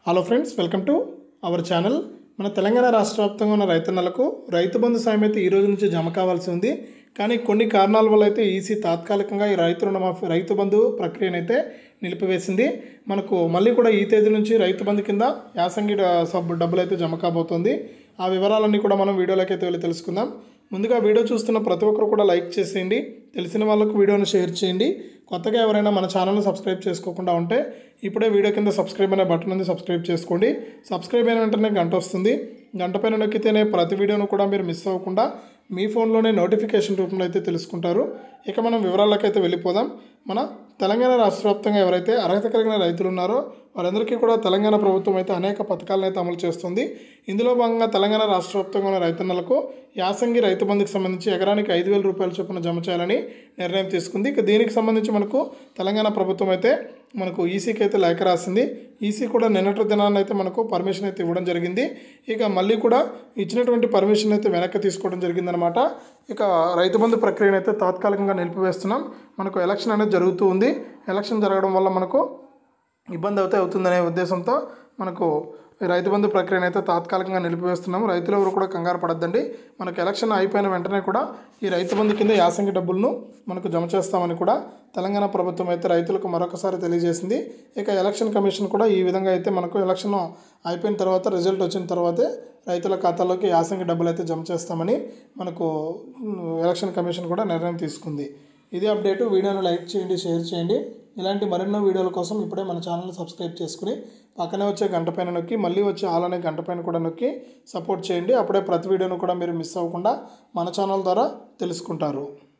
hello friends welcome to our channel మన తెలంగాణ రాష్ట్ర వ్యాప్తంగా ఉన్న రైతన్నలకు రైతు బంధు సాయం అయితే ఈ రోజు నుంచి జమ కావాల్సి ఉంది కానీ కొన్ని కారణాల వల్ల అయితే ఈసీ తాత్కాలికంగా ఈ రైతు రుణమాఫీ రైతు బంధు ప్రక్రియనైతే నిలిపివేసింది మనకు మళ్ళీ కూడా ఈ తేదీ నుంచి రైతు బంధు కింద యాసంగి డ- సబ్ డబ్బులు అయితే జమ కాబోతోంది ఆ వివరాలన్నీ కూడా మనం వీడియోలోకి అయితే వెళ్ళి తెలుసుకుందాం ముందుగా వీడియో చూస్తున్న ప్రతి ఒక్కరు కూడా లైక్ చేసేయండి తెలిసిన వాళ్ళకు వీడియోను షేర్ చేయండి కొత్తగా ఎవరైనా మన ఛానల్ని సబ్స్క్రైబ్ చేసుకోకుండా ఉంటే ఇప్పుడే వీడియో కింద సబ్స్క్రైబ్ అనే బటన్ ఉంది సబ్స్క్రైబ్ చేసుకోండి సబ్స్క్రైబ్ అయిన వెంటనే గంట వస్తుంది గంట పైన నొక్కితేనే ప్రతి వీడియోను కూడా మీరు మిస్ అవ్వకుండా మీ ఫోన్లోనే నోటిఫికేషన్ రూపంలో అయితే తెలుసుకుంటారు ఇక మనం వివరాల్లోకి అయితే వెళ్ళిపోదాం మన తెలంగాణ రాష్ట్ర వ్యాప్తంగా ఎవరైతే అర్హత కలిగిన రైతులు ఉన్నారో వారందరికీ కూడా తెలంగాణ ప్రభుత్వం అయితే అనేక పథకాలను అయితే అమలు చేస్తుంది ఇందులో భాగంగా తెలంగాణ రాష్ట్ర వ్యాప్తంగా ఉన్న రైతన్నలకు యాసంగి రైతు బంధుకు సంబంధించి ఎకరానికి ఐదు వేల రూపాయల చొప్పున జమ చేయాలని నిర్ణయం తీసుకుంది ఇక దీనికి సంబంధించి మనకు తెలంగాణ ప్రభుత్వం అయితే మనకు ఈసీకి అయితే లేఖ రాసింది ఈసీ కూడా నిన్నటి దినాన్ని అయితే మనకు పర్మిషన్ అయితే ఇవ్వడం జరిగింది ఇక మళ్ళీ కూడా ఇచ్చినటువంటి పర్మిషన్ అయితే వెనక్కి తీసుకోవడం జరిగిందనమాట ఇక రైతు బంధు ప్రక్రియను అయితే తాత్కాలికంగా నిలిపివేస్తున్నాం మనకు ఎలక్షన్ అనేది జరుగుతూ ఉంది ఎలక్షన్ జరగడం వల్ల మనకు ఇబ్బంది అయితే అవుతుందనే ఉద్దేశంతో మనకు ఈ రైతు బంధు ప్రక్రియను అయితే తాత్కాలికంగా నిలిపివేస్తున్నాము రైతులు ఎవరు కూడా కంగారు పడద్దండి మనకు ఎలక్షన్ అయిపోయిన వెంటనే కూడా ఈ రైతు బంధు కింద యాసంగి డబ్బులను మనకు జమ చేస్తామని కూడా తెలంగాణ ప్రభుత్వం అయితే రైతులకు మరొకసారి తెలియజేసింది ఇక ఎలక్షన్ కమిషన్ కూడా ఈ విధంగా అయితే మనకు ఎలక్షన్ అయిపోయిన తర్వాత రిజల్ట్ వచ్చిన తర్వాతే రైతుల ఖాతాలోకి యాసంగి డబ్బులు అయితే జమ చేస్తామని మనకు ఉమ్, ఎలక్షన్ కమిషన్ కూడా నిర్ణయం తీసుకుంది ఇది అప్డేట్ వీడియోను లైక్ చేయండి షేర్ చేయండి ఇలాంటి మరెన్నో వీడియోల కోసం ఇప్పుడే మన ఛానల్ని సబ్స్క్రైబ్ చేసుకుని పక్కనే వచ్చే గంట పైన నొక్కి మళ్ళీ వచ్చే ఆల్ అనే గంట పైన కూడా నొక్కి సపోర్ట్ చేయండి అప్పుడే ప్రతి వీడియోను కూడా మీరు మిస్ అవ్వకుండా మన ఛానల్ ద్వారా తెలుసుకుంటారు